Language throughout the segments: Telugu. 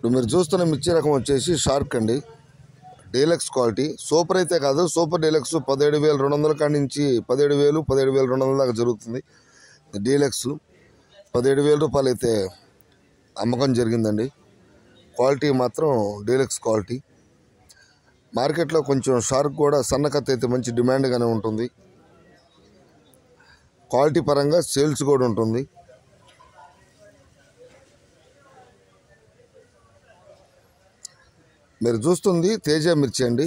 ఇప్పుడు మీరు చూస్తున్న మిర్చి రకం వచ్చేసి షార్క్ అండి డీలక్స్ క్వాలిటీ సూపర్ అయితే కాదు సూపర్ డీలక్స్ పదిహేడు వేల రెండు వందల కాడి నుంచి పదిహేడు వేలు పదిహేడు వేల రెండు వందల దాకా జరుగుతుంది డీలక్స్ పదిహేడు వేల రూపాయలు అయితే అమ్మకం జరిగిందండి క్వాలిటీ మాత్రం డీలక్స్ క్వాలిటీ మార్కెట్లో కొంచెం షార్క్ కూడా సన్నకత్తి అయితే మంచి డిమాండ్గానే ఉంటుంది క్వాలిటీ పరంగా సేల్స్ కూడా ఉంటుంది మీరు చూస్తుంది తేజ మిర్చి అండి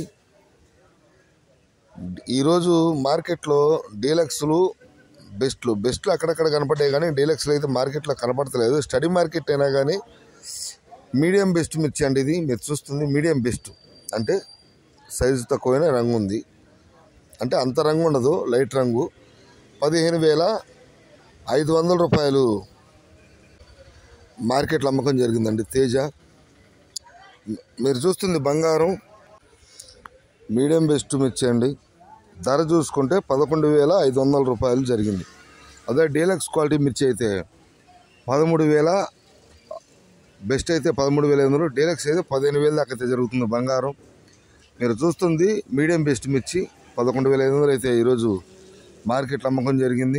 ఈరోజు మార్కెట్లో డీలక్స్లు బెస్ట్లు బెస్ట్లు అక్కడక్కడ కనపడ్డాయి కానీ డీలక్స్లు అయితే మార్కెట్లో కనపడతలేదు స్టడీ మార్కెట్ అయినా కానీ మీడియం బెస్ట్ మిర్చి అండి ఇది మీరు చూస్తుంది మీడియం బెస్ట్ అంటే సైజు తక్కువైన రంగు ఉంది అంటే అంత రంగు ఉండదు లైట్ రంగు పదిహేను వేల ఐదు వందల రూపాయలు మార్కెట్లో అమ్మకం జరిగిందండి తేజ మీరు చూస్తుంది బంగారం మీడియం బెస్ట్ మిర్చి అండి ధర చూసుకుంటే పదకొండు వేల ఐదు వందల రూపాయలు జరిగింది అదే డీలక్స్ క్వాలిటీ మిర్చి అయితే పదమూడు వేల బెస్ట్ అయితే పదమూడు వేల ఐదు వందలు డీలక్స్ అయితే పదిహేను వేల దాకా అయితే జరుగుతుంది బంగారం మీరు చూస్తుంది మీడియం బెస్ట్ మిర్చి పదకొండు వేల ఐదు వందలు అయితే ఈరోజు మార్కెట్లో అమ్మకం జరిగింది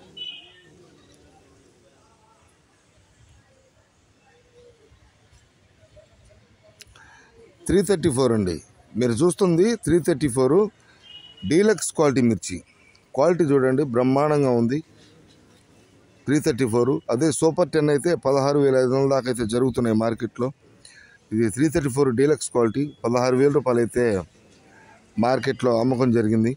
త్రీ థర్టీ ఫోర్ అండి మీరు చూస్తుంది three thirty four deluxe quality మిర్చి క్వాలిటీ చూడండి బ్రహ్మాండంగా ఉంది త్రీ థర్టీ ఫోర్ అదే సూపర్ టెన్ అయితే పదహారు వేల ఐదు వందల దాకా అయితే జరుగుతున్నాయి మార్కెట్లో ఇది three thirty four deluxe quality పదహారు వేల రూపాయలు అయితే మార్కెట్లో అమ్మకం జరిగింది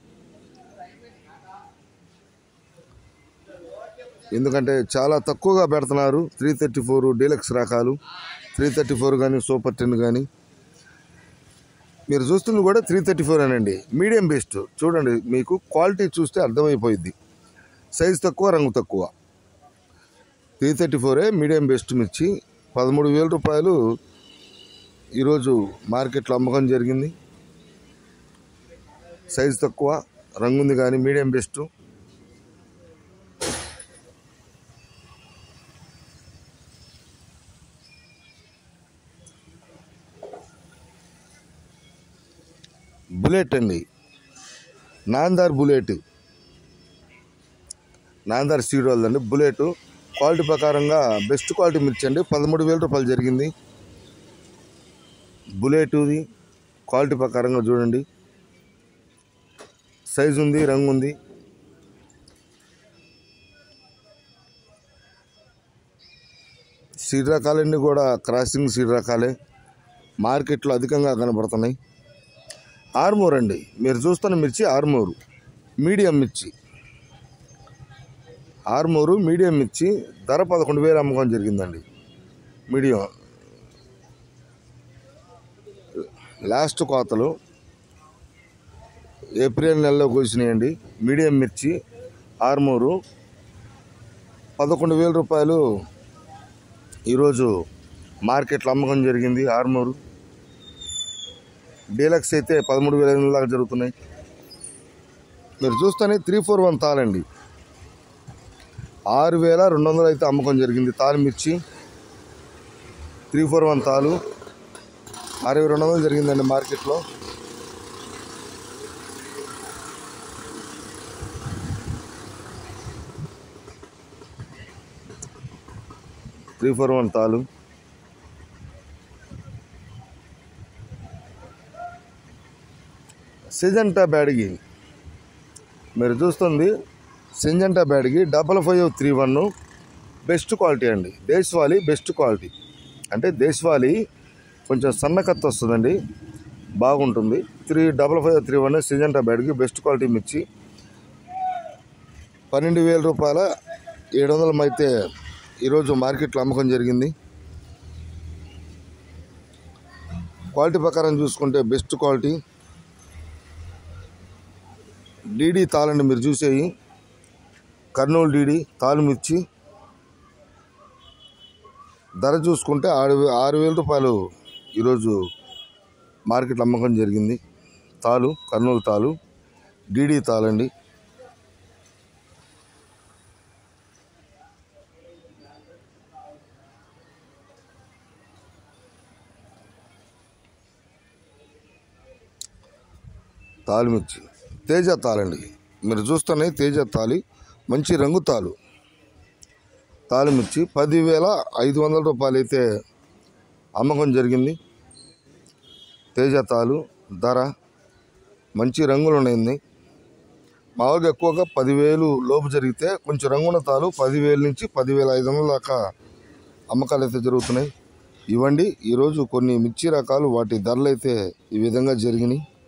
ఎందుకంటే చాలా తక్కువగా పెడుతున్నారు త్రీ థర్టీ ఫోర్ డీలక్స్ రకాలు త్రీ థర్టీ ఫోర్ కానీ సూపర్ టెన్ కానీ మీరు చూస్తుంది కూడా త్రీ థర్టీ ఫోర్ అనండి మీడియం బెస్ట్ చూడండి మీకు క్వాలిటీ చూస్తే అర్థమైపోయింది సైజ్ తక్కువ రంగు తక్కువ త్రీ థర్టీ ఫోరే మీడియం బెస్ట్ మిర్చి పదమూడు వేల రూపాయలు ఈరోజు మార్కెట్లో అమ్మకం జరిగింది సైజ్ తక్కువ రంగు ఉంది కానీ మీడియం బెస్ట్ బుల్లెట్ అండి నాందార్ బుల్లెట్ నాందార్ సీడ్ వాళ్ళదండి బుల్లెట్ క్వాలిటీ ప్రకారంగా బెస్ట్ క్వాలిటీ మిర్చి అండి పదమూడు వేల రూపాయలు జరిగింది బుల్లెట్ది క్వాలిటీ ప్రకారంగా చూడండి సైజు ఉంది రంగు ఉంది సీడ్ రకాలన్నీ కూడా క్రాసింగ్ సీడ్ రకాలే మార్కెట్లో అధికంగా కనబడుతున్నాయి ఆర్మూర్ అండి మీరు చూస్తున్న మిర్చి ఆర్మూరు మీడియం మిర్చి ఆర్మూరు మీడియం మిర్చి ధర పదకొండు వేలు అమ్మకం జరిగిందండి మీడియం లాస్ట్ కోతలు ఏప్రిల్ నెలలో కోసినాయండి మీడియం మిర్చి ఆర్మూరు పదకొండు వేల రూపాయలు ఈరోజు మార్కెట్లో అమ్మకం జరిగింది ఆర్మూరు డీలక్స్ అయితే పదమూడు వేల ఐదు వందల దాకా జరుగుతున్నాయి మీరు చూస్తేనే త్రీ ఫోర్ వన్ తాళండి ఆరు వేల రెండు వందలు అయితే అమ్మకం జరిగింది తాలు మిర్చి త్రీ ఫోర్ వన్ తాలు ఆరు వేల రెండు వందలు జరిగిందండి మార్కెట్లో త్రీ ఫోర్ వన్ తాలు సిజంటా బ్యాడ్గి మీరు చూస్తుంది Syngenta Byadgi double five three one best quality అండి దేశవాళీ బెస్ట్ క్వాలిటీ అంటే దేశవాళీ కొంచెం సన్నకత్త వస్తుందండి బాగుంటుంది three double five three one Syngenta Byadgi best quality మిర్చి పన్నెండు వేల రూపాయల ఏడు వందల అయితే ఈరోజు మార్కెట్లో అమ్మకం జరిగింది క్వాలిటీ ప్రకారం చూసుకుంటే బెస్ట్ క్వాలిటీ డీడీ తాళండి మీరు చూసేవి కర్నూలు డీడీ తాలు మిర్చి ధర చూసుకుంటే ఆరు వే- ఆరు వేల రూపాయలు ఈరోజు మార్కెట్లో అమ్మకం జరిగింది తాలు కర్నూలు తాలు డీడీ తాళండి తాలిమిర్చి తేజ తాలండి మీరు చూస్తున్నాయి తేజ తాలి మంచి రంగు తాలు తాలిమిర్చి పదివేల ఐదు వందల రూపాయలు అయితే అమ్మకం జరిగింది తేజ తాలు ధర మంచి రంగులు ఉన్నాయి మామూలుగా ఎక్కువగా పదివేలు లోపు జరిగితే కొంచెం రంగున్న తాలు పదివేల నుంచి పదివేల ఐదు వందల దాకా అమ్మకాలు అయితే జరుగుతున్నాయి ఇవ్వండి ఈరోజు కొన్ని మిర్చి రకాలు వాటి ధరలు అయితే ఈ విధంగా జరిగినాయి